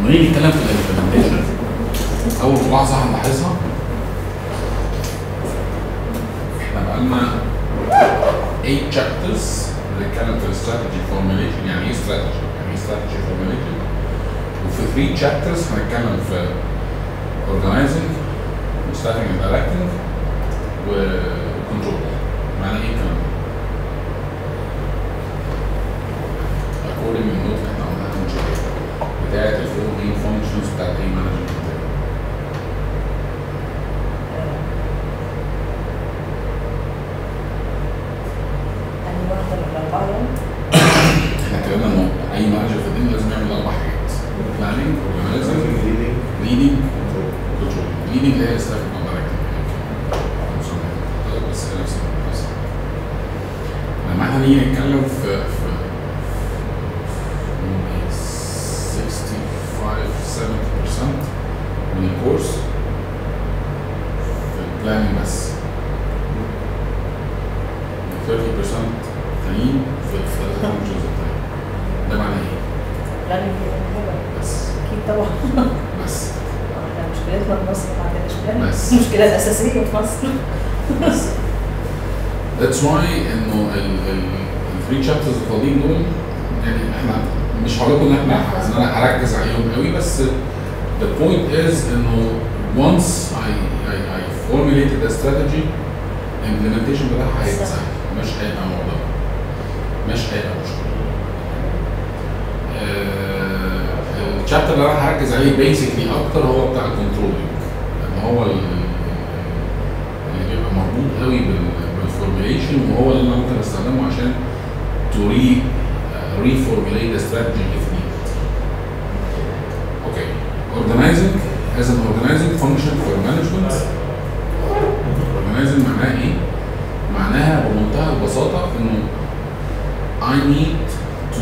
لما نيجي نتكلم في الامبلمنتيشن اول ملاحظه هنلاحظها احنا بقالنا 8 chapters بنتكلم في الاستراتيجي فورميليشن يعني ايه استراتيجي؟ يعني ايه استراتيجي فورميليشن؟ وفي 3 chapters هنتكلم في organizing وستافنج اند directing وكنترول معنى ايه الكلام ده؟ according من النوت اللي احنا قلناها من شويه بتاعت الفور مين فانكشنز بتاعت اي مانجمنت يعني واحدة من الأربعة يعني احنا اتكلمنا انه اي مانجر في الدنيا لازم يعمل اربع حاجات بلاننج اورجنايزنج ليدنج كنترول ليدنج اللي هي ستافنج اند directing بس هي نفس نفس لما احنا نيجي نتكلم في في 65 70% من الكورس في البلاننج بس 30% تانيين في في الفانكشنز التانية ده معناه ايه؟ بلاننج حلوة بس أكيد طبعا بس احنا مشكلتنا في مصر ما عندناش بلاننج بس. المشكلة الأساسية في مصر بس That's why انه ال ال الثري شابترز الفاضيين دول يعني احنا مش هقول لكم ان احنا ان انا هركز عليهم قوي بس the point is انه once I I, I formulated a strategy implementation بتاعها هيبقى سهل مش هيبقى موضوع مش هيبقى مشكلة آه، الشابتر اللي انا هركز عليه بيسكلي اكتر هو بتاع الكنترولينج لان هو ال- اللي بيبقى مربوط قوي بال- بالفورميليشن وهو اللي انا ممكن استخدمه عشان to re uh, reformulate the strategy if needed. Okay, organizing as an organizing function for management. Organizing معناها ايه؟ معناها بمنتهى البساطة انه I need to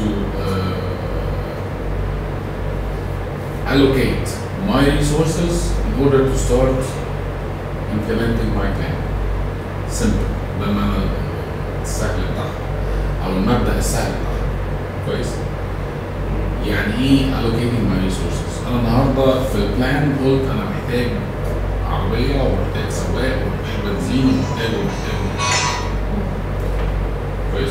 uh, allocate my resources in order to start implementing my plan. Simple ده المعنى السهل بتاعها او المبدا السهل بتاعها كويس يعني ايه allocating my resources انا النهارده في البلان قلت انا محتاج عربيه ومحتاج سواق ومحتاج بنزين ومحتاج ومحتاج ومحتاج. كويس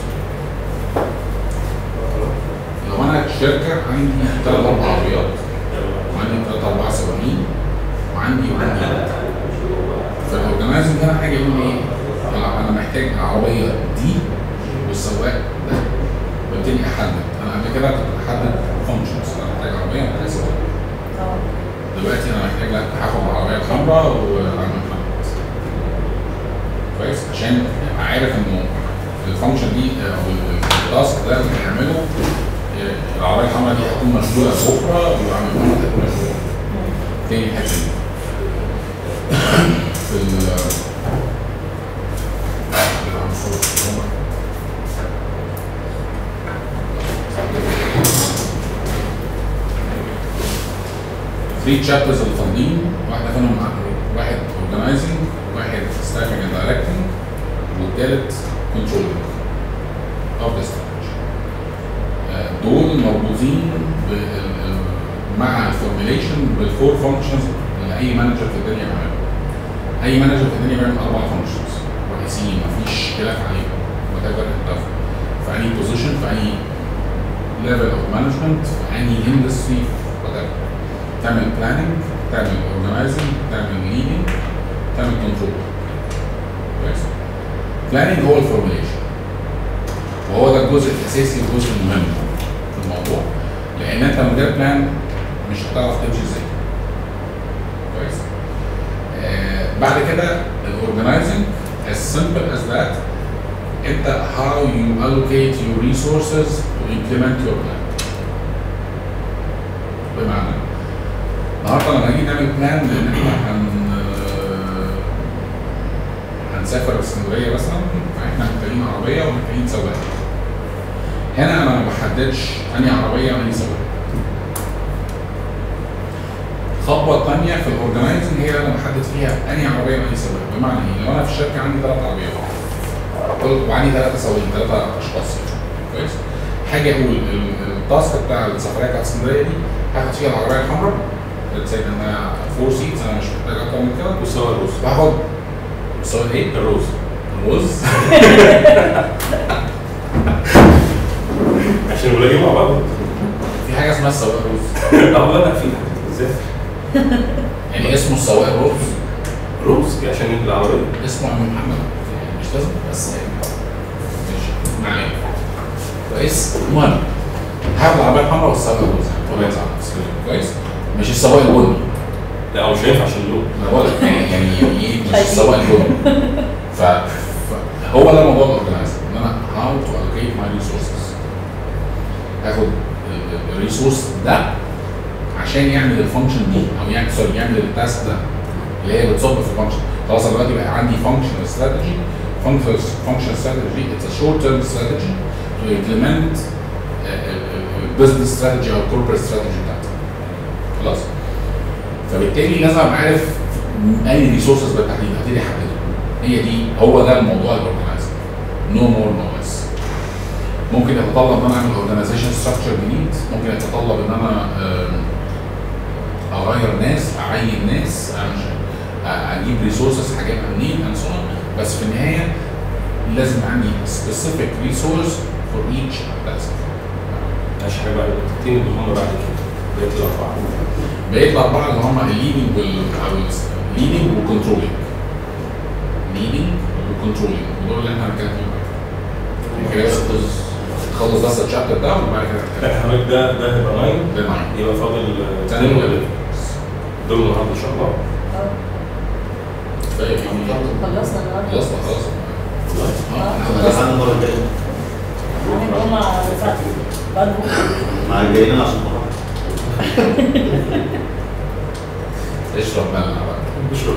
لو انا شركه عندي ثلاث اربع عربيات وعندي ثلاث اربع سواقين وعندي وعندي وعندي فالاورجنايزنج هنا حاجه يقول لي ايه؟ لا، انا محتاج العربيه دي والسواق ده وابتدي احدد انا قبل كده كنت بحدد فانكشنز انا محتاج عربيه محتاج سواق طبعا دلوقتي انا محتاج لا هاخد العربيه الحمراء واعمل خط كويس عشان ابقى عارف انه الفانكشن دي آه، او التاسك ده اللي هيعمله آه، العربيه الحمراء دي هتكون مشغوله بكره واعمل خط هتكون مشغوله تاني حته دي في ال ثري تشابترز الفاضيين واحده فيهم واحد اورجنايزنج واحد ستافنج اند دايركتنج والثالث كنترولنج اوف ذا ستراكشر دول مربوطين بال- مع الفورميليشن بالفور فانكشنز اللي اي مانجر في الدنيا بيعملها اي مانجر في الدنيا بيعمل اربع فانكشنز رئيسيين مفيش خلاف عليهم وات ايفر انت في اني بوزيشن في اني ليفل اوف مانجمنت في اني اندستري وات ايفر تعمل بلاننج تعمل اورجنايزنج تعمل ليدنج تعمل كنترول كويس بلاننج هو الفورميليشن وهو ده الجزء الاساسي والجزء المهم في الموضوع لان انت من غير بلان مش هتعرف تمشي ازاي كويس آه بعد كده الاورجنايزنج as simple as that انت how you allocate your resources to implement your plan بمعنى النهارده لما نيجي نعمل بلان لان احنا هن هنسافر اسكندريه مثلا فاحنا محتاجين عربيه ومحتاجين سواق هنا انا ما بحددش انهي عربيه وانهي سواق الخطوه الثانيه في الاورجنايزنج هي اللي انا بحدد فيها انهي عربيه وانهي سواق بمعنى ايه؟ لو انا في الشركه عندي ثلاث عربيات قلت- وعندي ثلاثه سواقين ثلاثه اشخاص كويس حاجه اقول التاسك بتاع السفريه بتاعت اسكندريه دي هاخد فيها العربيه الحمراء let's say انها فور سيتس انا مش محتاج اكتر من كده مستوى الروس باخد سؤال ايه؟ الروس الرز عشان نلاقي مع بعض في حاجه اسمها السواق رز اه والله لا في ازاي يعني اسمه السواق رز روس عشان العربيه اسمه عم محمد يعني مش لازم بس يعني ماشي ما علينا كويس المهم هاخد العربيه الحمراء والسواق الرز يعني كويس مش السواق البني لا هو مش هينفع عشان اللون انا بقول لك يعني يعني يعني ايه مش السواق البني ف فهو ده موضوع الاورجنايزر ان انا هاو تو allocate ماي ريسورسز هاخد الريسورس ده عشان يعمل الفانكشن دي او يعمل سوري يعمل التاسك ده اللي هي بتصب في الفانكشن خلاص أنا دلوقتي بقى عندي فانكشنال استراتيجي فانكشنال استراتيجي اتس ا شورت تيرم استراتيجي تو implement البزنس استراتيجي او الكوربريت استراتيجي بتاعتي خلاص فبالتالي لازم ابقى عارف اي ريسورسز بالتحديد هبتدي احددها هي دي هو ده الموضوع الاورجنايزر نو مور نو ليس ممكن يتطلب ان انا اعمل اورجنايزيشن ستراكشر جديد ممكن يتطلب ان انا آم، اغير ناس اعين ناس أعمل- أ- اجيب ريسورسز هجيبها منين and so on بس في النهايه لازم عندي specific resource for each task ماشي حاجه بقى النقطتين اللي هم بعد كده بقيت الاربعه بقيت الاربعه اللي هم الليدنج وال او الليدنج والكنترولينج ليدنج وكنترولينج ودول اللي احنا هنتكلم فيهم بعد كده بس تخلص بس الشابتر ده وبعد كده هنتكلم لا حضرتك ده ده هيبقى 9 ده معايا يبقى فاضل تاني 10 ولا ولا دول النهارده ان شاء الله اه طيب يعني خلصنا النهارده خلصنا خلاص والله اه احنا خلاص. خلصنا المرة الجاية يعني هما بعد بكره مع الجايين عشان نروح اشرب ملح بقى بشكر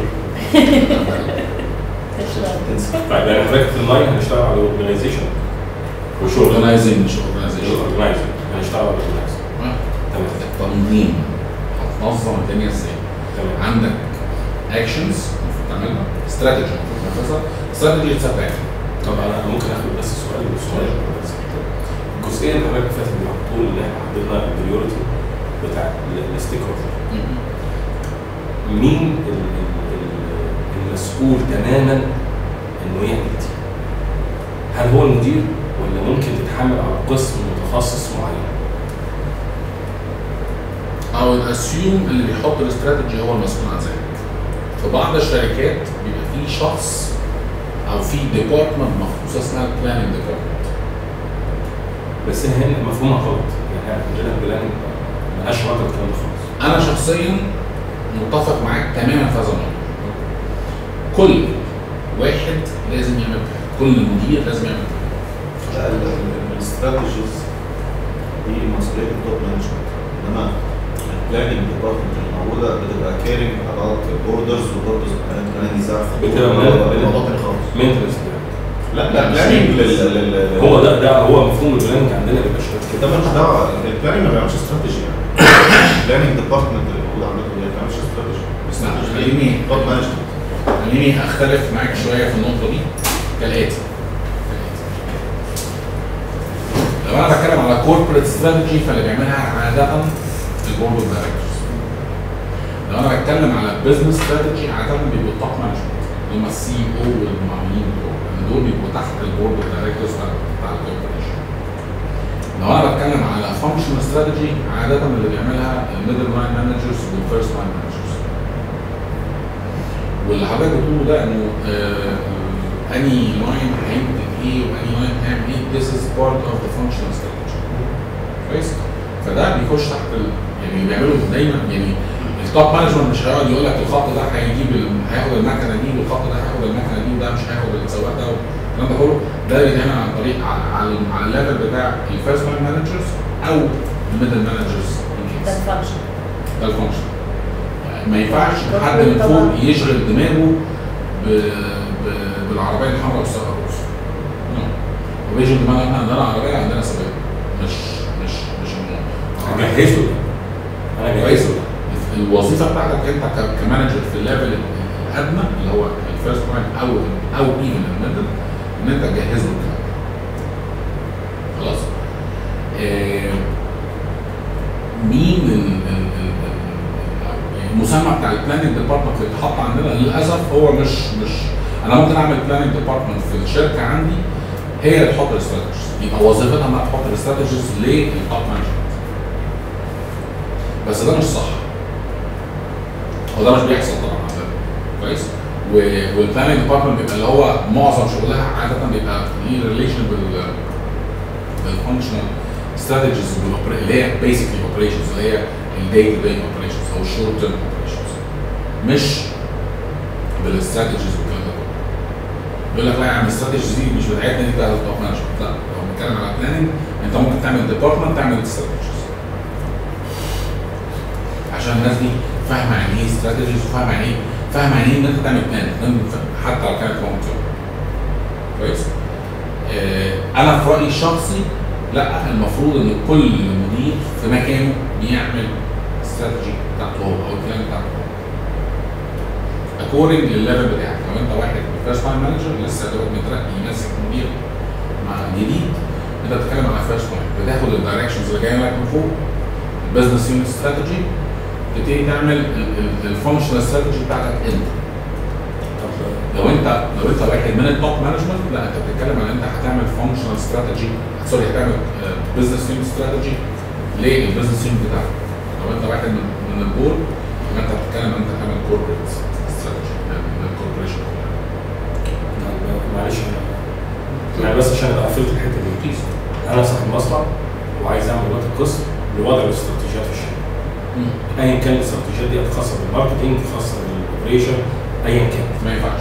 تشرب تنسى طيب يعني حضرتك في اللاين هنشتغل على الاورجنايزيشن وشغل اورجنايزنج مش اورجنايزيشن الاورجنايزنج هنشتغل على الاورجنايزنج تمام التنظيم هتنظم الدنيا ازاي تمام عندك اكشنز المفروض تعملها استراتيجي المفروض تنفذها استراتيجي ثابته طب انا ممكن اخد بس سؤال سؤال بس الجزئيه اللي حضرتك فاتت دي على طول اللي احنا حددنا البريورتي بتاع الستيك هولدر مين ال- ال- ال- المسؤول تماما انه يعمل دي؟ هل هو المدير ولا ممكن تتحمل على قسم متخصص معين؟ او الاسيوم اللي بيحط الاستراتيجي هو المسؤول عن ذلك في بعض الشركات بيبقى في شخص او في ديبارتمنت مخصوصه اسمها بلاننج ديبارتمنت بس هنا هنا مفهومها غلط يعني احنا عندنا بلان ملهاش علاقه بالكلام ده خالص انا شخصيا متفق معاك تماما في هذا الموضوع كل واحد لازم يعمل كده كل مدير لازم يعمل كده الاستراتيجيز دي مسؤولية التوب مانجمنت انما البلاننج ديبارتمنت اللي موجودة بتبقى كيرنج اباوت بوردرز وبوردرز كمان يزعل بتبقى موضوع تاني خالص مينتنس لا لا بلاننج لل هو ده ده هو مفهوم البلاننج عندنا بيبقى شغال ده كده ملوش دعوة البلاننج ما بيعملش استراتيجي يعني البلاننج ديبارتمنت اللي موجود عندكم ده ما بيعملش استراتيجي بس لا خليني توب مانجمنت خليني اختلف معاك شويه في النقطه دي كالاتي لو انا بتكلم على كوربريت استراتيجي فاللي بيعملها عاده البورد اوف دايركتورز لو انا بتكلم على بزنس استراتيجي عاده بيبقوا التوب مانجمنت اللي هم السي او والمعاونين بتوعه لان دول بيبقوا تحت البورد اوف دايركتورز بتاع الكوربريشن لو انا بتكلم على فانكشن استراتيجي عاده اللي بيعملها الميدل لاين مانجرز والفيرست لاين مانجرز واللي حضرتك بتقوله ده انه آه، اني لاين هينتج ايه واني لاين هيعمل ايه this is part of the functional strategy كويس فده بيخش تحت ال... يعني بيعملوا دايما يعني التوب مانجمنت مش هيقعد يقول لك الخط ده هيجيب ال... هياخد المكنه دي والخط ده هياخد المكنه دي وده مش هياخد السواق ده والكلام ده كله ده بيتعمل عن طريق على على, على الليفل بتاع الفيرست لاين مانجرز او الميدل مانجرز ده الفانكشن ده الفانكشن ما ينفعش حد من فوق يشغل دماغه ب... ب... بالعربيه الحمراء والسواق الروس نو. هو بيشغل دماغه احنا عندنا عربيه عندنا سواق مش مش مش الموضوع. جهزه ده انا كويس جهزه ده الوظيفه بتاعتك انت ك- كمانجر في الليفل الادنى اللي هو الفيرست لاين او او ايفن الميدل ان انت تجهز له الكلام ده. خلاص آه، مين ال- ال- ال- ال- المسمى بتاع البلاننج ديبارتمنت اللي اتحط عندنا للاسف هو مش مش انا ممكن اعمل بلاننج ديبارتمنت في الشركه عندي هي اللي تحط الاستراتيجيز يبقى وظيفتها انها تحط الاستراتيجيز للتوب مانجمنت بس ده مش صح هو ده مش بيحصل طبعا عندنا كويس والبلاننج ديبارتمنت بيبقى اللي هو معظم شغلها عاده بيبقى ليه ريليشن بال بالفانكشنال استراتيجيز اللي هي بيسكلي اوبريشنز اللي هي الداي تو داي اوبريشنز او الشورت تيرم اوبريشنز مش بالاستراتيجيز والكلام ده كله يقول لك لا يا عم الاستراتيجيز دي مش بتاعتنا دي بتاعت التوب مانجمنت لا لو بنتكلم على بلاننج انت ممكن تعمل ديبارتمنت تعمل استراتيجيز عشان الناس دي فاهمه يعني ايه استراتيجيز وفاهمه يعني ايه فاهمه يعني ايه ان انت تعمل بلان حتى لو كانت لونج تيرم كويس آه، انا في رايي الشخصي لا المفروض ان كل مدير في مكانه بيعمل استراتيجي بتاعته هو او البلان بتاعته هو اكوردنج للليفل بتاعك لو انت واحد فيرست تايم مانجر لسه دوت مترقي ماسك مدير مع جديد انت بتتكلم على فيرست تايم بتاخد الدايركشنز اللي جايه لك من فوق البزنس يونت استراتيجي تبتدي تعمل الفانكشنال استراتيجي بتاعتك انت طب لو انت لو انت واحد من التوب مانجمنت لا انت بتتكلم عن انت هتعمل فانكشنال استراتيجي سوري هتعمل بزنس يونت استراتيجي للبزنس يونت بتاعك لو انت واحد من من البورد يبقى انت بتتكلم ان انت هتعمل كوربريت استراتيجي للكوربريشن معلش أنا- يعني بس عشان ابقى قفلت الحته دي بليز انا صاحب مصنع وعايز اعمل وقت القسم لوضع الاستراتيجيات في الشركه ايا كان الاستراتيجيات دي خاصه بالماركتنج خاصه بالاوبريشن ايا كان ما ينفعش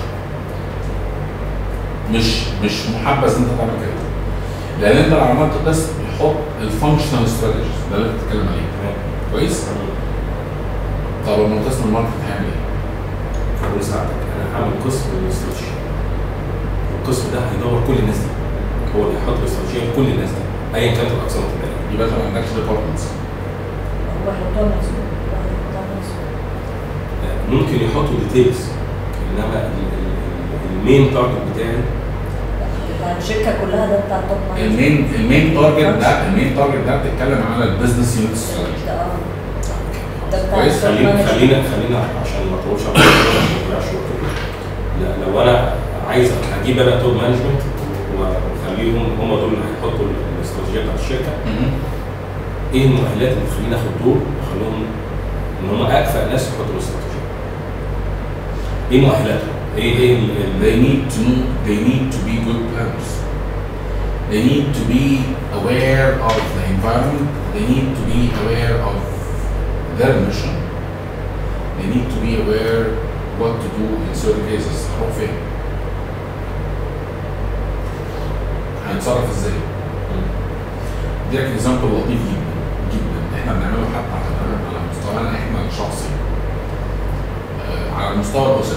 مش مش محبذ ان انت تعمل كده لان انت لو عملت قسم يحط الفانكشنال استراتيجيز ده اللي بتتكلم عليه تمام كويس طب لما قسم الماركت هيعمل ايه؟ انا بساعدك انا هعمل قسم للاستراتيجيه القسم ده هيدور كل الناس دي هو اللي هيحط الاستراتيجيه لكل الناس دي ايا كانت الاقسام التجاريه يبقى انت ما عندكش ديبارتمنتس هو هيحطها مسؤول هو هيحطها مسؤول ممكن يحطوا ديتيلز انما ال- ال- ال- المين تارجت بتاعي بتاع الشركه كلها ده بتاع التوب مانجمنت. المين المين تارجت ده المين تارجت ده بتتكلم على البيزنس يونت استراتيجي ده اه ده بتاع كويس، التوب خلينا مانجمنت. خلينا خلينا عشان ما اطولش على الموضوع، ما نضيعش وقت كده. لا لو انا عايز اجيب انا توب مانجمنت واخليهم هم دول اللي هيحطوا الاستراتيجيه بتاعت الشركه ايه المؤهلات اللي تخليني اخد دول واخليهم ان هم اكفأ ناس يحطوا الاستراتيجيه ايه مؤهلاتهم؟ ايه ايه ال- ال- they need to know they need to be good planners they need to be aware of the environment they need to be aware of their mission they need to be aware what to do in certain cases هروح فين هيتصرف ازاي اديلك اكزامبل لطيف جدا جدا احنا بنعمله حتى على على مستوانا احنا الشخصي آه، على المستوى الاسري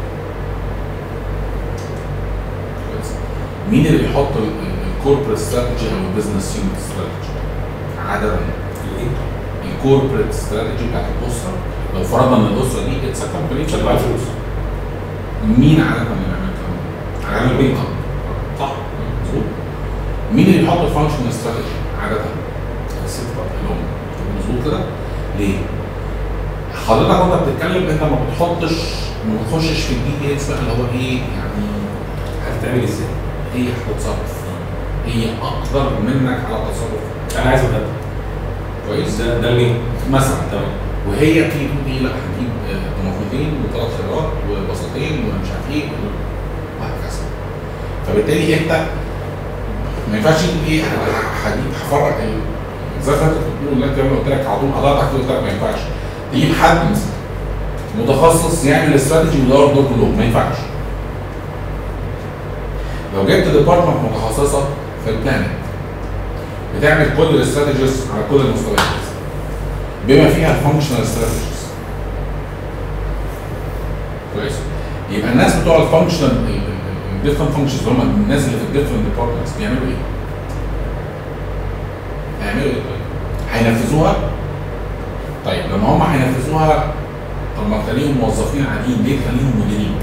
كويس. مين اللي بيحط الكوربريت استراتيجي او البزنس يونت استراتيجي عاده الايه؟ الكوربريت استراتيجي بتاعت الاسره لو فرضنا ان الاسره دي اتس كومباني اللي معاه فلوس مين عاده اللي بيعمل الكلام ده؟ عاده البيت صح مظبوط مين اللي بيحط الفانكشن استراتيجي عاده الست بقى الام مظبوط كده ليه؟ حضرتك وانت بتتكلم انت ما بتحطش ما بتخشش في الديتيلز بقى اللي هو ايه يعني هتتعمل ازاي؟ هي هتتصرف هي اقدر منك على التصرف انا عايز ابدا كويس ده ده المين مثلا تمام وهي تيجي تقول ايه لا هنجيب آه، طماطمتين وثلاث خيارات وبساطين ومش عارف ايه وهكذا فبالتالي انت ما ينفعش تقول ايه ه- ه- هجيب هفرق ال- زي ما انت بتقول دلوقتي لما قلت لك على طول حضرتك قلت لك ما ينفعش تجيب حد متخصص يعمل استراتيجي ويدور دول كلهم ما ينفعش لو جبت ديبارتمنت متخصصه في البلاننج بتعمل كل الاستراتيجيز على كل المستويات بما فيها الفانكشنال استراتيجيز كويس يبقى الناس بتوع الفانكشنال الديفرنت فانكشنز اللي هم الناس اللي في الديفرنت ديبارتمنتس بيعملوا ايه؟ هيعملوا ايه طيب؟ هينفذوها؟ طيب لما هم هينفذوها طب ما تخليهم موظفين عاديين ليه تخليهم مديرين؟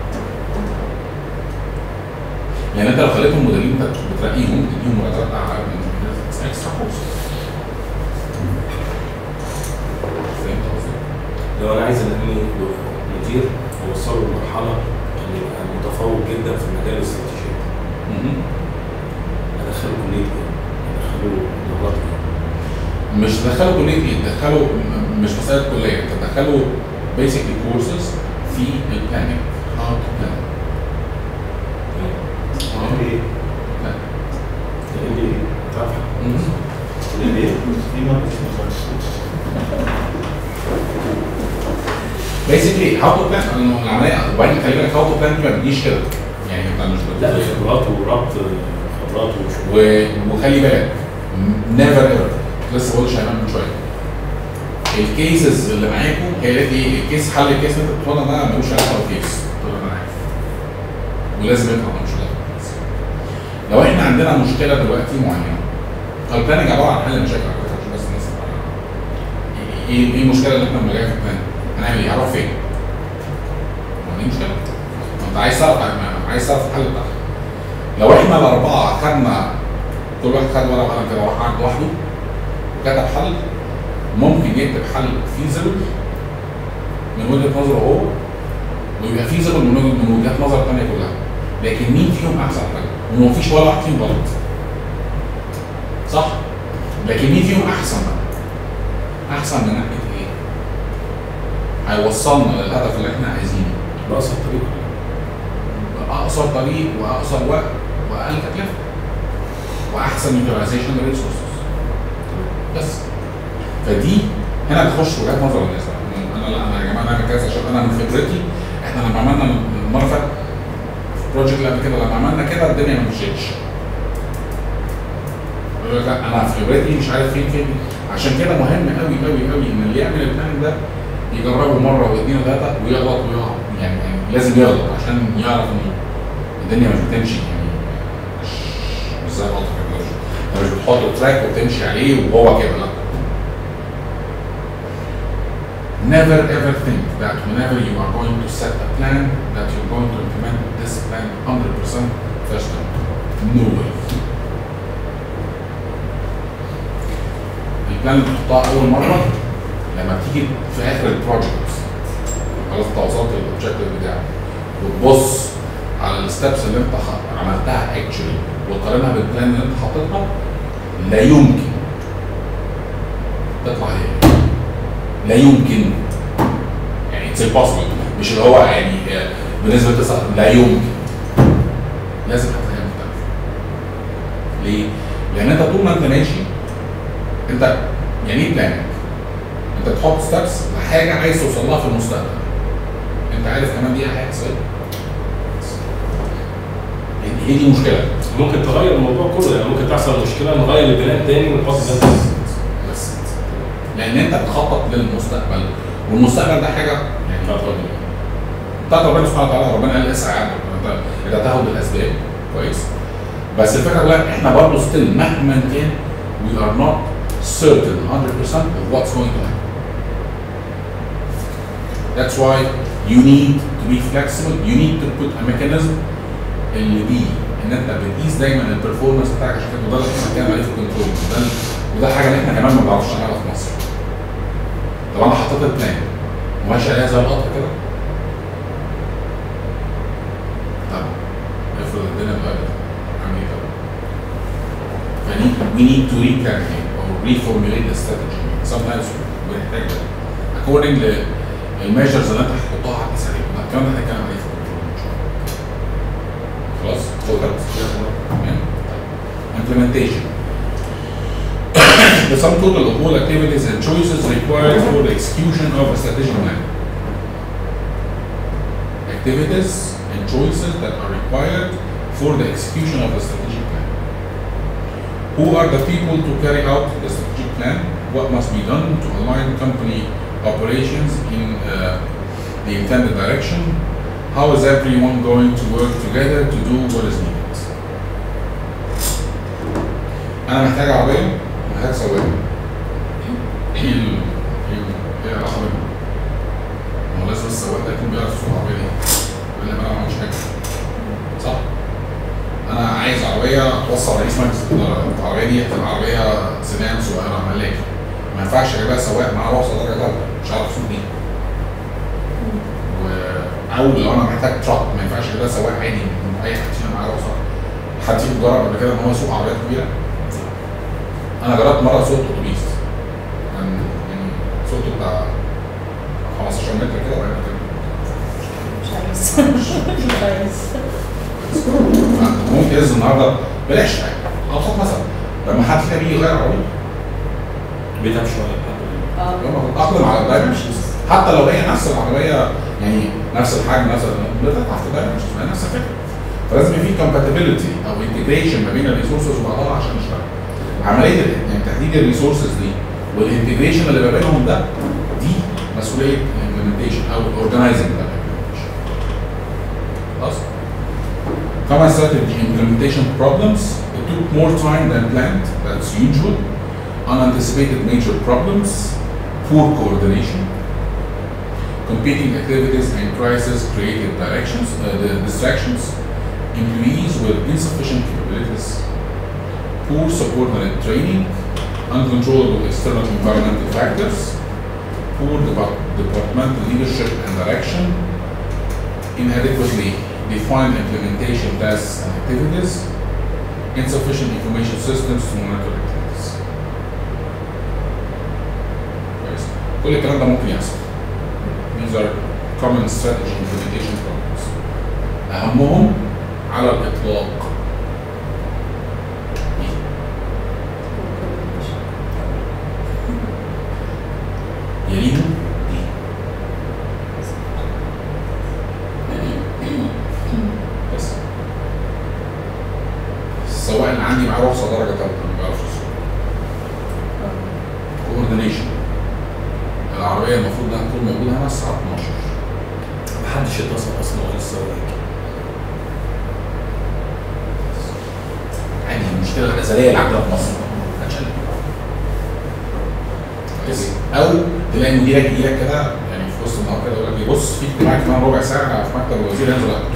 يعني انت لو خليتهم مديرين انت بترقيهم تديهم مرتبات اعلى من اكسترا كورس لو انا عايز انمي مدير اوصله لمرحله ان يبقى متفوق جدا في مجال الاستراتيجيات مهم. ادخله كليه ايه؟ ادخله دورات ايه؟ مش تدخله كليه ايه؟ تدخله م- مش مساله كليه انت تدخله بيسكلي كورسز في البلاننج هاو تو بلان ايه؟ اللي ايه؟ تعرف ليه؟ في ما فيش مشاكل بيسكلي هاو تو بلان العمليه وبعدين خلي بالك هاو تو بلان دي ما بتجيش كده يعني انت مش لا بت- خبرات وربط خبرات وشغل و- وخلي بالك نيفر ايفر لسه بقول شيماء من شويه الكيسز اللي معاكم هي قالت لي الكيس حل الكيس اللي انت بتقولها ده ملوش علاقه بالكيس قلت لها انا عارف ولازم يطلع ملوش علاقه بالكيس لو احنا عندنا مشكله دلوقتي معينه البلاننج عباره عن حل مشاكل على فكره عشان بس الناس تبقى عارفة. ايه ايه المشكله اللي احنا بنلاقيها في البلان؟ هنعمل ايه؟ هنروح فين؟ ما دي مشكله ما انت عايز تعرف عايز تعرف الحل بتاعها لو احنا الاربعه خدنا كل واحد خد ورقه وقلم كده وراح قعد لوحده وكتب حل ممكن يكتب حل فيزبل من وجهه نظره هو ويبقى فيزبل من وجهه من وجهات نظر الثانيه كلها لكن مين فيهم احسن حاجه؟ وما فيش ولا واحد فيهم غلط صح؟ لكن مين فيهم احسن بقى؟ احسن من ناحيه ايه؟ هيوصلنا للهدف اللي احنا عايزينه بأقصر طريقه باقصر طريق واقصر وقت واقل تكلفه واحسن يوتيلايزيشن للريسورسز بس فدي هنا بتخش وجهات نظر الناس بقى. انا لا انا يا جماعه نعمل كذا عشان انا من خبرتي احنا لما عملنا المره اللي فاتت في البروجكت اللي قبل كده لما عملنا كده الدنيا ما مشيتش يقول لك لا انا في خبرتي مش عارف فين فين عشان كده مهم قوي قوي قوي ان اللي يعمل البلان ده يجربه مره واثنين وثلاثه ويغلط ويقع يعني, يعني لازم يغلط عشان يعرف ان الدنيا مش بتمشي يعني مش مش زي القطر كده انت مش بتحط تراك وتمشي عليه وهو كده لا Never ever think that whenever you are going to set a plan that you're going to implement this plan 100% first time. No way. البلان اللي بتحطها أول مرة لما بتيجي في آخر البروجكت خلاص انت وصلت للأوبجيكتيف بتاعك وتبص على الستبس اللي انت خ- عملتها اكشولي وتقارنها بالبلان اللي انت حاططها لا يمكن تطلع هي لا يمكن يعني اتس impossible مش اللي هو يعني آه، بنسبه 9 لا يمكن لازم هتلاقيها مختلفه ليه؟ لان انت طول ما انت ماشي انت يعني ايه بلاننج؟ انت بتحط ستبس لحاجه عايز توصل لها في المستقبل انت عارف كمان دي هيحصل ايه؟ هي- هي دي مشكله ممكن تغير الموضوع كله يعني ممكن تحصل مشكله نغير البلان تاني ونحط بلان تاني بس لان انت بتخطط للمستقبل والمستقبل ده حاجه يعني بتاعت ربنا. بتاعت ربنا سبحانه وتعالى ربنا قال اسعى يعني انت انت تاخد بالاسباب كويس بس الفكره كلها احنا برضه ستيل مهما كان we are not certain 100% of what's going to happen. That's why you need to be flexible, you need to put a mechanism اللي بيه ان انت بتقيس دايما البرفورمانس بتاعك عشان كده وده اللي احنا بنتكلم عليه في الكنترول وده وده حاجه اللي احنا كمان ما بنعرفش نعملها في مصر. لو انا حطيت البلان وماشي عليها زي القطر كده طب افرض الدنيا اتغيرت اعمل ايه طب؟ فني we need to replan or reformulate the strategy sometimes بنحتاج ده according للميجرز اللي انت هتحطها على السريع الكلام ده هنتكلم عليه في الكنترول ان شاء الله خلاص فوكس تمام implementation the sum total of all activities and choices required for the execution of a strategic plan activities and choices that are required for the execution of a strategic plan who are the people to carry out the strategic plan what must be done to align company operations in uh, the intended direction how is everyone going to work together to do what is needed انا محتاج عربيه محتاج سواق ايه ال ايه ال- ايه العلاقه بينهم؟ ما هو لازم السواق ده يكون بيعرف يسوق العربيه دي ولا ما انا ما عملتش حاجه صح؟ انا عايز عربيه توصل رئيس مجلس الاداره العربيه دي هتبقى عربيه سيدان صغيره ملاكي ما ينفعش اجيبها سواق معاه رخصه درجه ثالثه مش عارف اسوق دي او لو انا محتاج تراك ما ينفعش كده سواق عادي اي حد فينا معاه رخصه حد فيكم جرب قبل كده ان هو يسوق عربيات كبيره؟ انا جربت مره سوقت اتوبيس كان يعني سوقت بتاع 15 متر كده وبعدين كده مش عايز مش عايز ممكن ينزل النهارده بلاش حاجه ابسط مثلا لما حد فينا بيجي يغير عربيه بيتعب شويه اه لما تتاقلم على الدايمنشنز حتى لو هي نفس العربيه يعني نفس الحجم نفس بتتعب في الدايمنشنز ما هي نفس الفكره فلازم يبقى في compatibility او انتجريشن ما بين الريسورسز وبعضها عشان نشتغل عمليه ال- يعني تحديد الريسورسز دي والانتجريشن اللي ما بينهم ده دي مسؤوليه الامبلمنتيشن او الاورجنايزنج ده خلاص Common strategy implementation problems. It took more time than planned. That's usual. Unanticipated major problems. Poor coordination. Competing activities and crisis created directions, uh, the distractions. Employees with insufficient capabilities. Poor subordinate training. Uncontrollable external environmental factors. Poor depart- departmental leadership and direction. Inadequately defined implementation tasks and activities, insufficient information systems to monitor activities. كويس كل الكلام ده ممكن يحصل. These are common strategy implementation problems. أهمهم على الإطلاق يليهم دي بس السواق اللي عندي معاه رخصه درجه ثالثه ما بيعرفش يسوق كوردينيشن العربيه المفروض انها تكون موجوده هنا الساعه 12 محدش اتصل اصلا ولا السواق عادي المشكله الازليه اللي عندنا في مصر محدش قال كويس او تلاقي مديرك يجي لك كده يعني في وسط النهار كده يقول لك إيه، بص في اجتماع كمان ربع ساعه في مكتب الوزير انزل أقعد.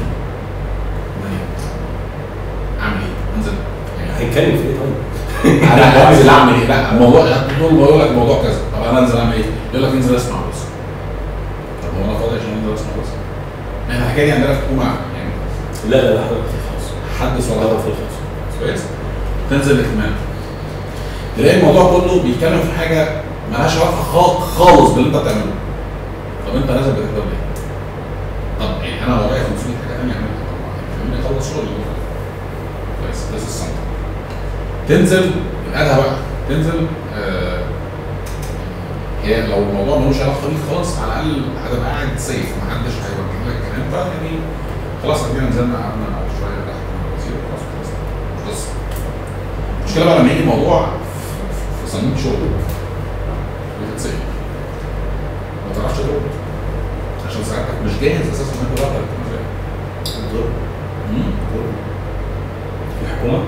اعمل ايه؟ انزل يعني هيتكلم في ايه طيب؟ انا انزل اعمل ايه؟ لا الموضوع طول ما يقول لك الموضوع كذا طب انا انزل اعمل ايه؟ يقول لك انزل اسمع بس طب هو انا فاضي عشان انزل اسمع بس احنا الحكايه دي عندنا في الحكومه يعني لا لا لا حضرتك في الخاص حدث ولا حضرتك حرج. في الخاص كويس تنزل الاهتمام تلاقي الموضوع كله بيتكلم في حاجه مالهاش علاقه خا- خالص باللي انت بتعمله طب انت نازل بتحضر ليه؟ طب يعني انا ورايا 500 حاجه ثانيه اعملها طب خليني اخلص شغلي كويس ده السنتر تنزل الادهى بقى تنزل آه هي لو الموضوع ملوش علاقه بيك خالص على الاقل هتبقى قاعد سيف محدش هيوجه لك انت يعني خلاص ادينا نزلنا قعدنا شويه تحت مع الوزير خلاص خلاص بس المشكله بقى لما يجي موضوع في- في صميم شغل بتتسال ما تعرفش ترد عشان ساعتك مش جاهز اساسا ان انت تقدر تكون ازاي الدور الدور الحكومه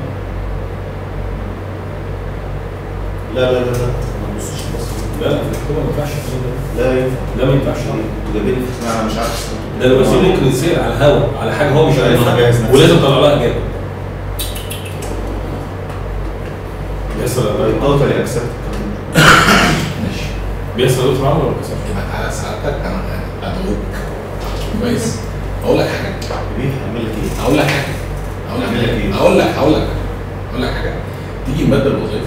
لا لا لا لا ما تبصوش بس لا لا في الحكومه ما ينفعش الكلام ده. لا ينفع لا ما ينفعش انتوا جايبين في اجتماع انا مش عارف ده الوزير ممكن يصير على الهوا على حاجه هو مش لا، عارفها أنا جاهز نفسي. ولازم تطلع لها اجابه بيحصل توتالي اكسبت ماشي بيحصل دكتور عمرو ولا ما بيحصلش؟ يبقى تعالى سعادتك انا ادعوك كويس اقول لك حاجه مين هيعمل لك ايه؟ اقول لك حاجه اقول لك أعمل لك إيه؟ حاجه اقول لك هقول لك اقول لك حاجه تيجي نبدل وظائف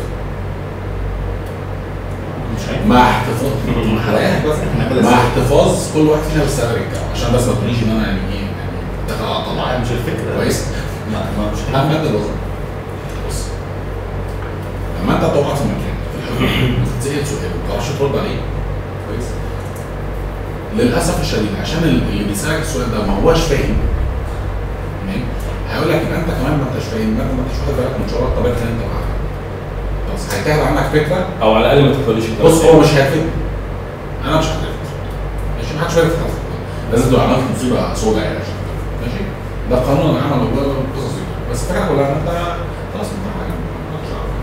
مش هينفع مع احتفاظ هريحك بس نعمل مع إزاي؟ احتفاظ كل واحد فينا بالسالري بتاعه عشان بس ما تقوليش ان انا يعني ايه يعني داخل على لا طلعه مش الفكره كويس ما ما مش هينفع. هنبدل وظائف بص لما انت تقعد في مكان تتسال سؤال ما تعرفش ترد عليه كويس للاسف الشديد عشان اللي بيسالك السؤال ده ما هوش فاهم تمام هيقول لك يبقى انت كمان ما انتش فاهم ما انت ما انتش واخد بالك من شغلك طب انت انت معاك بس هيتاخد عنك فكره او على الاقل ما تقوليش انت بص هو مش هيفيد انا مش هعترف ماشي ما حدش هيعرف لازم تبقى عملت مصيبه سوداء يعني عشان تعترف. ماشي ده قانون العمل والقصص دي بس الفكره كلها ان انت خلاص انت حاجه مالكش دعوة.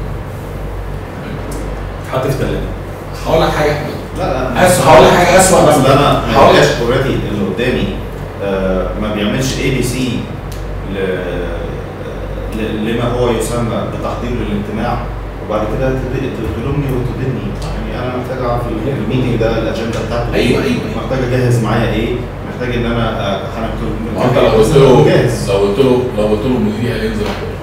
حط في ثلاجه هقول لك حاجه لا لا أس- هقول لك حاجه اسوء اصل بس انا ما هقول لك لقاش اوريدي اللي قدامي آه، ما بيعملش اي بي سي لما هو يسمى بتحضير للاجتماع وبعد كده تد- تلومني وتدني يعني انا محتاج اعرف ال- الميتنج ده الاجنده بتاعته إيه، أيوة، أيوة، أيوة. محتاج اجهز معايا ايه محتاج ان انا آه، انا كنت ما انت لو قلت له جاهز لو قلت له لو قلت له مديري قال ينزل احضر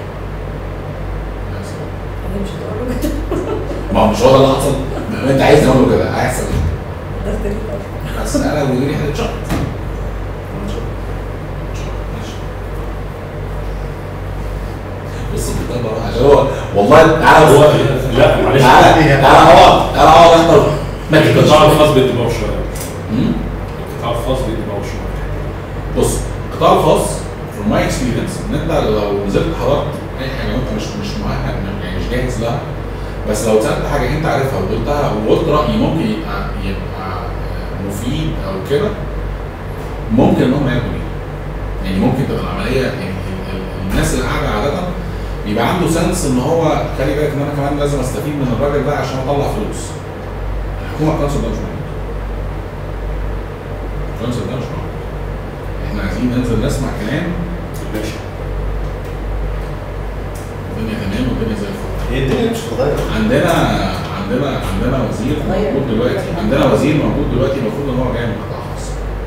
دي مش هتقول له ما هو مش هو ده اللي حصل ما انت عايز اقول له كده هيحصل ايه؟ كده بس انا مديري هنتشط ماشي بص الكتاب بروح عشان هو والله تعالى هو بص لا معلش تعالى تعالى اقعد تعالى اقعد احضر ما القطاع الخاص بيتباعوا شويه مم؟ القطاع الخاص بيتباعوا شويه بص القطاع الخاص from my experience ان انت لو نزلت حضرت اي حاجه وانت مش مش مؤهل يعني مش جاهز لها بس لو سالت حاجه انت عارفها وقلتها وقلت راي ممكن يبقى يبقى مفيد او كده ممكن ان هم ياخدوا بيه يعني ممكن تبقى العمليه يعني ال- ال- الناس اللي قاعده عاده بيبقى عنده سنس ان هو خلي بالك ان انا كمان لازم استفيد من الراجل ده عشان اطلع فلوس الحكومه الكونسل ده مش موجود الكونسل ده مش موجود احنا عايزين ننزل نسمع كلام الباشا الدنيا تمام والدنيا زي الفل هي الدنيا مش هتتغير عندنا عندنا عندنا وزير غير. موجود دلوقتي عندنا وزير موجود دلوقتي المفروض ان هو جاي من قطاع خاص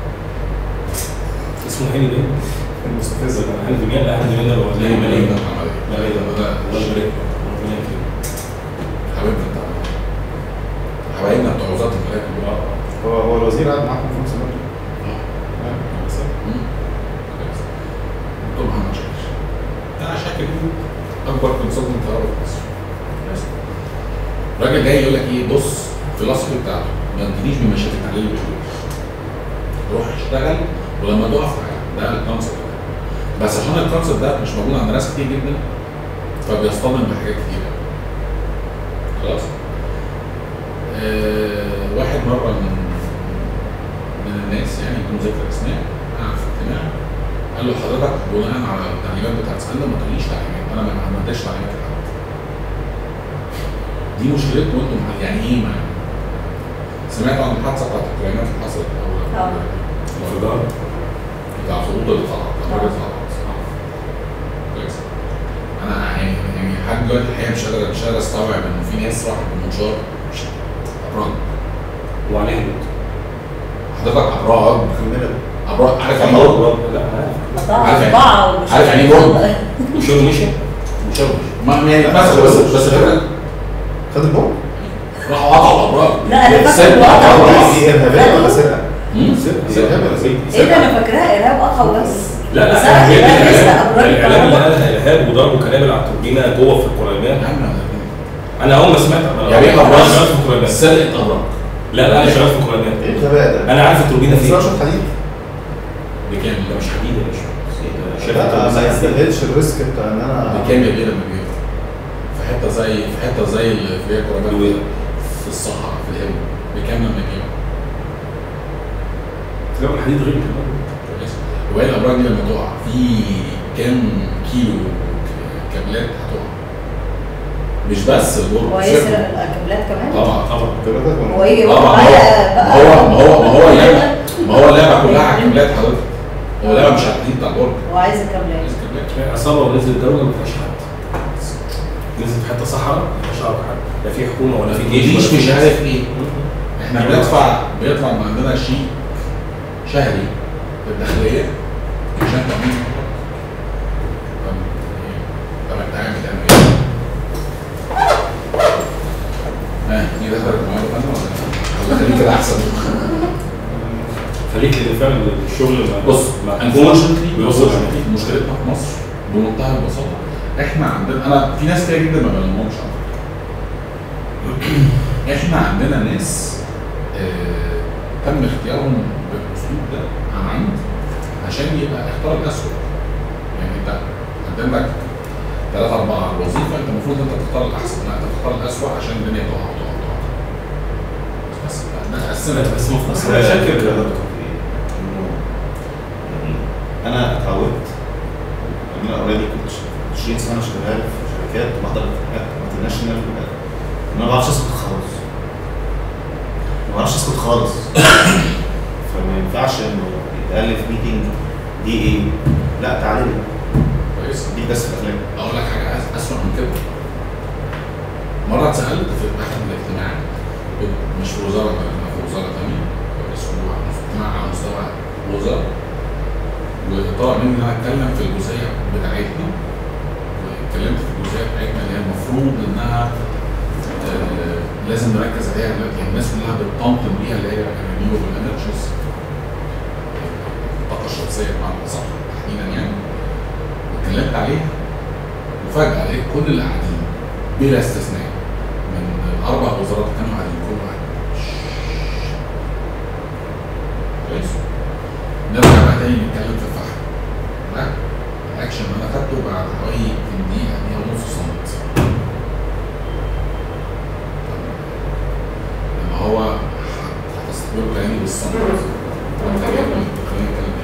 اسمه هاني بيه المستفز هاني بيه لا هاني بيه ده هو زي ما ليه ده عمل لا ايه؟ لا ده الله يبارك له. ربنا يكرمه. حبيبنا بتاع حبايبنا بتوع وزاره الملاك دول. آه. هو هو الوزير قاعد معاكم في نفس الوقت مم. كويس. دكتور محمد شاكر ده شاكر اكبر كونسلتنت كهرباء في مصر بس. الراجل جاي يقول لك ايه بص الفلسفه بتاعته ما تجيليش بمشاكل تعليل الفلوس روح اشتغل ولما تقف تعالى ده الكونسبت بس عشان الكونسبت ده مش موجود عند ناس كتير جدا فبيصطدم بحاجات كتير قوي. خلاص آه واحد مره من من الناس يعني بدون ذكر اسماء قاعد في اجتماع قال له حضرتك بناء على التعليمات بتاعت سألنا ما تقوليش تعليمات انا ما ما اديش تعليمات لحد دي مشكلتكم انتم مع- يعني ايه مع سمعتوا عن الحادثه بتاعت الكلمات اللي حصلت اول اه. الفجار بتاع الخطوط اللي طلعت بتاع الراجل اللي طلعت كويس انا يعني يعني لحد دلوقتي الحقيقه مش قادر مش قادر استوعب ان في ناس راحت بالمنشار مش ابراج وعليه هدوء حضرتك ابراج كملت ابراج عارف يعني ايه الله لا عارف قطع عارف يعني- أربعة ومش عارف يعني ايه برج؟ وشو مشي مشوش ما يعني مثلا بس بس الفكره خد البوم راحوا قطعوا الابراج لا أنا فاكرة الست إنه قطع قطعوا بس. الأبراج. دي ارهابيه ولا سرقه؟ مم؟ سرقه ولا سرقه؟ ايه ده انا فاكراها ارهاب قطع بس لا لا سرق هي إرهاب، الإعلام- سرق أبراج الاعلام اللي الكهرباء. قالها ارهاب وضربوا كنابل على التوربينه جوه في القريبات يا عم انا اول ما سمعت أنا- يعني ايه انا ابراج شغال في القريبات سرقه ابراج لا لا انا شغال في القريبات ايه الغباء ده؟ انا عارف التوربينه فين بس شويه حديد بكام ده مش حديد يا باشا شايف لا ما التوربينة؟ يستاهلش الريسك بتاع ان انا بكام يا بيه لما بيجي في حته زي في حته زي اللي في قريبات دوية. في الصحراء في الهند بكام لما يجي لا الحديد غير كمان كويس وهي الابراج دي لما تقع في كام كيلو كابلات هتقع مش بس البرج ويسرق الكابلات كمان طبعا طبعا جربتك ولا هو ايه طبعا بقى هو ما هو ما هو اللعبه ما هو اللعبه كلها على الكابلات حضرتك هو اللعبه مش على الحديد بتاع البرج وعايز الكابلات عايز كابلات عصابه ونزل الدوله ما فيهاش حد نزل في حته صحراء ما فيهاش عارف حد لا في حكومه ولا في جيش جيش ولا مش في- عارف ايه احنا بندفع بيطلع من عندنا شيك شهري للداخليه عشان تامين الأمراض. طب إيه؟ طب انت عامل تعمل ايه؟ ها دي دخلت معايا فندم ولا ولا خليك كده احسن خليك لان فعلا الشغل ما- بص ما unfortunately بيوصل unfortunately مشكلتنا في مصر بمنتهى البساطه احنا عندنا انا في ناس كتير جدا ما بلومهمش على فكره احنا عندنا ناس آه تم اختيارهم بالاسلوب ده عن عمد عشان يبقى اختار الاسوء يعني انت قدامك ثلاثة أربعة وظيفة أنت المفروض أنت تختار الأحسن لا أنت تختار الأسوأ عشان الدنيا تقع تقع تقع بس ده قسمت بس مف- بس بس انا مشاكل شاكر انه يعني انا اتعودت انا اوريدي كنت 20 سنه شغال في شركات وبحضر حاجات مالتي ناشونال انا ما بعرفش اسكت خالص ما بعرفش اسكت خالص فما ينفعش انه يتقال لي في ميتنج دي ايه؟ لا تعالى لي كويس دي بس في الاخلاق اقول لك حاجه أس- اسوء من كده مره اتسالت في احد الاجتماعات مش في وزاره بقى، أنا في وزاره ثانيه اسبوع في اجتماع على مستوى وزاره وطلب مني ان انا اتكلم في الجزئيه بتاعتنا واتكلمت في الجزئيه بتاعتنا اللي هي المفروض انها آه، لازم نركز عليها دلوقتي يعني الناس كلها بتطمطم بيها اللي هي renewable energies الطاقه الشمسيه بمعنى اصح تحديدا يعني اتكلمت عليها وفجاه لقيت كل اللي قاعدين بلا استثناء من الاربع وزارات كانوا قاعدين كل واحد كويس نرجع بقى تاني نتكلم في الفحم لا الاكشن اللي انا خدته بعد حوالي يمكن دقيقه دقيقه ونص صمت لما هو هتستقبل كلامي بالصمت وانت جاي تقول خليني اتكلم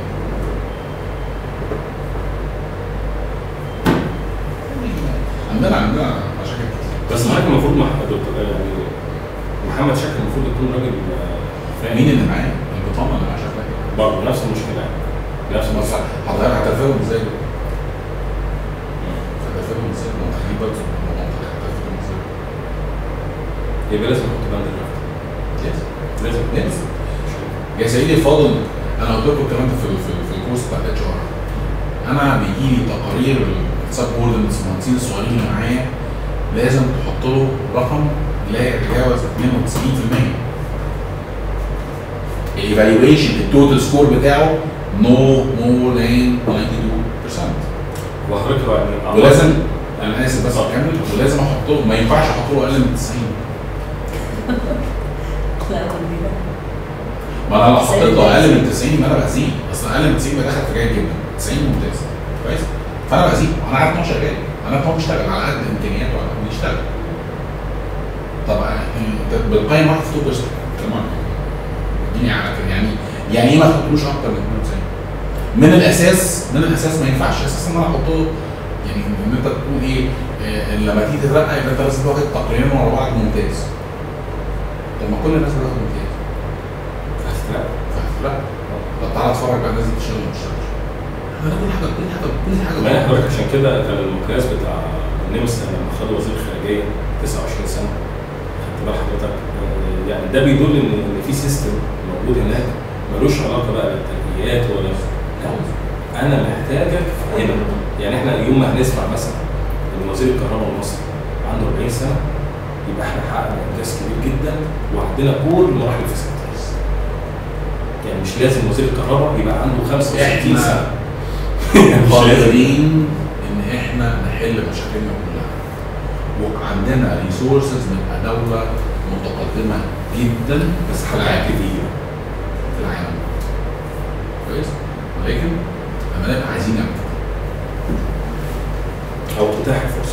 ايه عندنا عندنا مشاكل كتير بس حضرتك المفروض مع دكتور يعني محمد شاكر المفروض يكون راجل آه، فاهم مين اللي معايا؟ البطانه اللي معايا شكلها كده برضه نفس المشكله يعني. نفس بس المشكله حضرتك هتفهم ازاي ده؟ هتفهم ازاي؟ ما هو تخليه برضه الموضوع ده هتفهم ازاي؟ يبقى لازم نحط بند الرفض لازم لازم لازم يا سيدي الفاضل انا قلت لكم الكلام ده في في, في الكورس بتاع الاتش ار انا بيجي لي تقارير السب اوردنس المهندسين الصغيرين اللي معايا لازم تحط له رقم لا يتجاوز 92% الايفالويشن التوتال سكور بتاعه نو مور ذان 92% وحضرتك يعني ولازم انا اسف بس اكمل ولازم احط له ما ينفعش احط له اقل من 90 لا هو كبيرة. ما انا لو حطيت له اقل من 90 ما انا بأذيه اصل اقل من 90 بدخل في جيد جدا 90 ممتاز كويس فانا بأذيه انا عارف ان هو شغال انا عارف ان هو بيشتغل على قد امكانياته وعلى قد بيشتغل طب انت بتقيم واحد في توب بيشتغل كمان اديني على كده يعني يعني ايه ما تحطلوش اكتر من 92 من الاساس من الاساس ما ينفعش اساسا ان انا احط له يعني ان انت تقول ايه آه، لما تيجي تترقى يبقى انت لازم تاخد تقريرين ورا بعض ممتاز طب ما كل الناس بتاخد ممتاز هتترقى. لا طب تعالى اتفرج بقى الناس دي بتشتغل ولا ما بتشتغلش انا كل حاجه كل حاجه كل حاجه ما انا حضرتك عشان كده كان المقياس بتاع النمسا لما خدوا وزير الخارجيه 29 سنه خدت بال حضرتك آه، يعني ده بيدل ان ان في سيستم موجود هناك ملوش علاقه بقى بالترقيات ولا لا انا محتاجك هنا يعني احنا يوم ما هنسمع مثلا ان وزير الكهرباء المصري عنده 40 سنه يبقى احنا حققنا انجاز كبير جدا وعندنا كل مراحل الفساد يعني مش لازم وزير الكهرباء يبقى عنده 65 إحنا سنه يعني مش لازم قادرين ان احنا نحل مشاكلنا كلها وعندنا ريسورسز نبقى دوله متقدمه جدا بس في حاجات العالم كتير في العالم كويس ولكن لما نبقى عايزين نعمل كده او تتاح الفرصه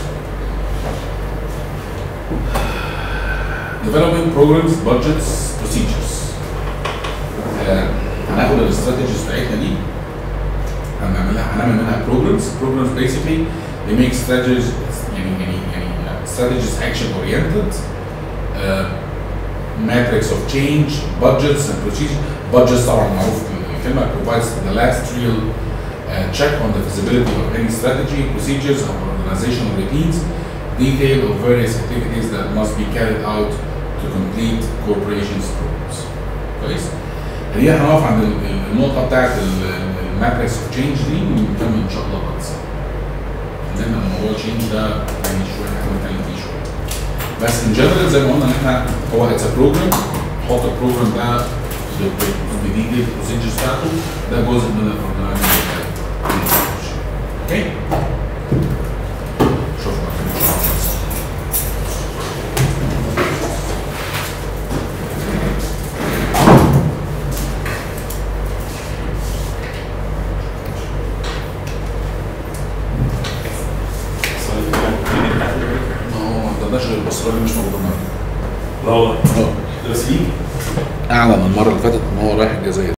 development programs budgets procedures آه، هناخد الاستراتيجيز بتاعتنا دي هنعملها هنعمل منها programs programs basically they make strategies يعني يعني يعني uh, strategies action oriented uh, matrix of change budgets and procedures budgets طبعا معروف الكلمه provides the last real uh, check on the feasibility of any strategy procedures or organizational routines detail of various activities that must be carried out to complete corporations programs كويس هي هنقف عند ال- ال- النقطه بتاعت الماتريكس اوف تشينج دي ونكمل ان شاء الله بعد سنه لان موضوع التشينج ده يعني شويه احنا بنتكلم فيه شويه بس ان جنرال زي ما قلنا ان احنا هو اتس بروجرام نحط البروجرام ده بديد البروسيجرز بتاعته ده جزء من الاورجنايزنج اوكي شكرا ما هو ما عندناش غير البصراني مش موجود النهارده لا والله اه بس يجي اعلن المره اللي فاتت ان هو رايح الجزائر